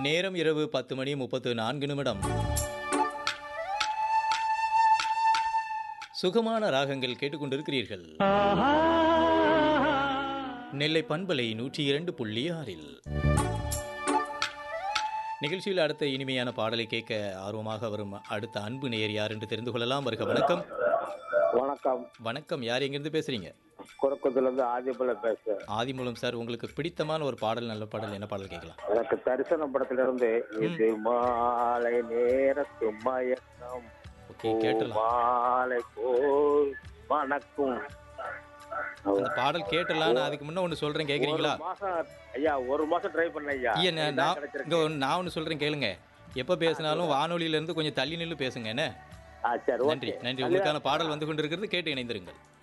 நேரம் இரவு பத்து மணி முப்பத்து நான்கு நிமிடம் சுகமான ராகங்கள் கேட்டுக்கொண்டிருக்கிறீர்கள் நெல்லை பண்பலை நூற்றி இரண்டு புள்ளி ஆறில் நிகழ்ச்சியில் அடுத்த இனிமையான பாடலை கேட்க ஆர்வமாக வரும் அடுத்த அன்பு நேயர் யார் என்று தெரிந்து கொள்ளலாம் வருக வணக்கம் வணக்கம் வணக்கம் யார் எங்கிருந்து பேசுறீங்க குறுக்கத்துல இருந்து ஆதிபல பேசுறேன் ஆதிமூலம் சார் உங்களுக்கு பிடித்தமான ஒரு பாடல் நல்ல பாடல் என்ன பாடல் கேட்கலாம் எனக்கு தரிசன படத்துல இருந்து இது மாலை நேரத்து மயக்கம் ஓகே கேட்டலாம் மாலை போல் வணக்கம் அந்த பாடல் கேட்டலாம் நான் அதுக்கு முன்ன ஒன்று சொல்றேன் கேட்குறீங்களா ஒரு மாசம் ஐயா ஒரு மாசம் ட்ரை பண்ண ஐயா ஐயா நான் இதுதான் நான் கிடைச்சிருக்கு. இங்க ஒண்ணு- நான் ஒன்று சொல்றேன் கேளுங்க எப்போ பேசினாலும் வானொலியில இருந்து கொஞ்சம் தள்ளி நின்று பேசுங்க என்ன ஆ, சரி நன்றி ஓகே நன்றி உங்களுக்கான பாடல் வந்து கொண்டிருக்கிறது கேட்டு இணைந்திருங்கள்